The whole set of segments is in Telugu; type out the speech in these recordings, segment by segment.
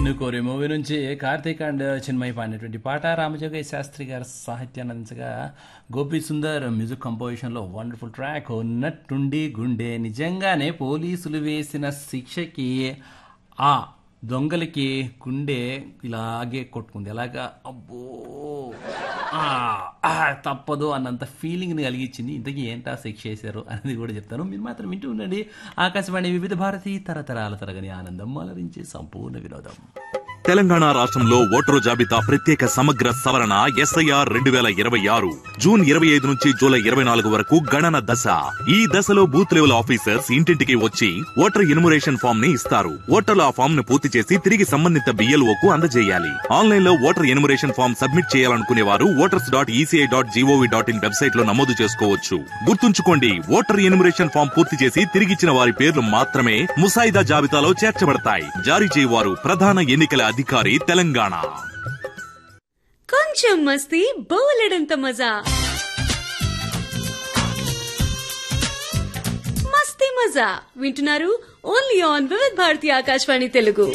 నిన్ను కోరి మూవీ నుంచి కార్తీక్ అండ్ చిన్మయి పాడినటువంటి పాట రామజోగయ్య శాస్త్రి గారి సాహిత్యాన్ని అందించగా గోపి సుందర్ మ్యూజిక్ కంపోజిషన్లో వండర్ఫుల్ ట్రాక్ ఉన్నట్టుండి గుండె నిజంగానే పోలీసులు వేసిన శిక్షకి ఆ దొంగలకి గుండె ఇలాగే కొట్టుకుంది ఎలాగా అబ్బో ఆ, ఆ, తప్పదు అన్నంత ఫీలింగ్ని కలిగించింది ఇంతకీ ఏంటా శిక్ష చేశారు అనేది కూడా చెప్తాను మీరు మాత్రం వింటూ ఉండండి ఆకాశవాణి వివిధ భారతి తరతరాల తరగని ఆనందం అలరించే సంపూర్ణ వినోదం తెలంగాణ రాష్ట్రంలో ఓటరు జాబితా ప్రత్యేక సమగ్ర సవరణ ఎస్ఐఆర్ రెండు వేల ఇరవై ఆరు జూన్ ఇరవై ఐదు నుంచి జూలై ఇరవై నాలుగు వరకు గణన దశ ఈ దశలో బూత్ లెవెల్ ఆఫీసర్స్ ఇంటింటికి వచ్చి ఓటర్ ఇన్మురేషన్ ఫామ్ ని ఇస్తారు ఓటర్లు ఆ ఫామ్ ను పూర్తి చేసి తిరిగి సంబంధిత బిఎల్ఓ కు అందజేయాలి ఆన్లైన్ లో ఓటర్ ఇన్మురేషన్ ఫామ్ సబ్మిట్ చేయాలనుకునే వారు voters dot ECI dot GOV dot in website లో నమోదు చేసుకోవచ్చు గుర్తుంచుకోండి ఓటర్ ఇన్మురేషన్ ఫామ్ పూర్తి చేసి తిరిగిచ్చిన వారి పేర్లు మాత్రమే ముసాయిదా జాబితాలో చేర్చబడతాయి జారీ చేయవారు ప్రధాన ఎన్నికల అధికారి తెలంగాణ కొంచెం మస్తీ బోలెడంత మజా మస్తీ మజా వింటున్నారు only on Vividh Bharati Akashvani Telugu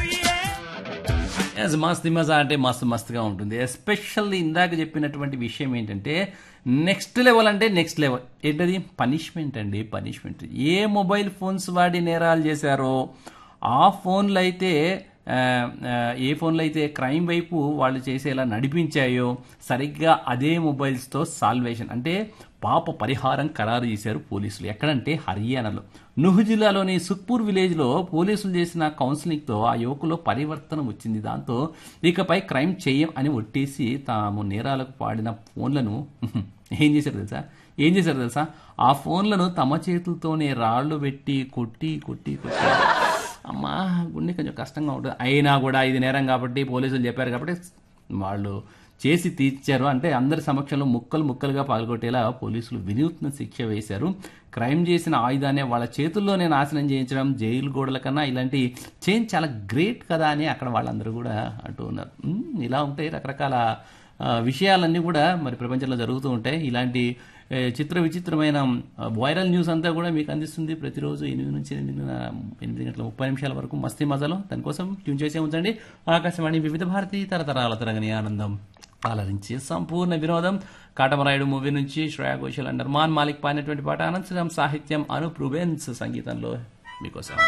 yes మస్తు మజా అంటే మస్తు మస్తుగా ఉంటుంది ఎస్పెషల్లీ ఇందాక చెప్పినటువంటి విషయం ఏంటంటే నెక్స్ట్ లెవెల్ అంటే నెక్స్ట్ లెవెల్ ఏంటది పనిష్మెంట్ అండి పనిష్మెంట్ ఏ మొబైల్ ఫోన్స్ వాడి నేరాలు చేశారో ఆ ఫోన్లు అయితే ఆ, ఆ, ఏ ఫోన్లు అయితే క్రైమ్ వైపు వాళ్ళు చేసేలా నడిపించాయో సరిగ్గా అదే మొబైల్స్తో సాల్వేషన్ అంటే పాప పరిహారం ఖరారు చేశారు పోలీసులు ఎక్కడంటే హర్యానాలో నుహు జిల్లాలోని సుఖ్పూర్ విలేజ్లో పోలీసులు చేసిన కౌన్సిలింగ్తో ఆ యువకులో పరివర్తన వచ్చింది దాంతో ఇకపై క్రైమ్ చేయం అని ఒట్టేసి తాము నేరాలకు పాడిన ఫోన్లను ఏం చేశారు తెలుసా ఏం చేశారు తెలుసా ఆ ఫోన్లను తమ చేతులతోనే రాళ్ళు పెట్టి కొట్టి కొట్టి కొట్టి అమ్మా గుండె కొంచెం కష్టంగా ఉంటుంది అయినా కూడా ఇది నేరం కాబట్టి పోలీసులు చెప్పారు కాబట్టి వాళ్ళు చేసి తీర్చారు అంటే అందరి సమక్షంలో ముక్కలు ముక్కలుగా పాల్గొట్టేలా పోలీసులు వినూత్న శిక్ష వేశారు క్రైమ్ చేసిన ఆయుధాన్ని వాళ్ళ చేతుల్లోనే నాశనం చేయించడం జైలు గోడల కన్నా ఇలాంటి చేంజ్ చాలా గ్రేట్ కదా అని అక్కడ వాళ్ళందరూ కూడా అంటూ ఉన్నారు ఉమ్, ఇలా ఉంటాయి రకరకాల ఆ, విషయాలన్నీ కూడా మరి ప్రపంచంలో జరుగుతూ ఉంటాయి ఇలాంటి ఏ, చిత్ర విచిత్రమైన ఆ, వైరల్ న్యూస్ అంతా కూడా మీకు అందిస్తుంది ప్రతిరోజు ఎనిమిది నుంచి ఎనిమిది ఎనిమిది గంటల ముప్పై నిమిషాల వరకు మస్తీ మజాలో దానికోసం ట్యూన్ చేసే ఉంచండి ఆకాశవాణి వివిధ భారతి తరతరాల తరగని ఆనందం ఆలరించి సంపూర్ణ వినోదం కాటమరాయుడు మూవీ నుంచి శ్రేయా ఘోషల్ అండ్ అర్మాన్ మాలిక్ పాడినటువంటి పాట అనంతరం సాహిత్యం అను ప్రువెన్స్ సంగీతంలో మీకోసం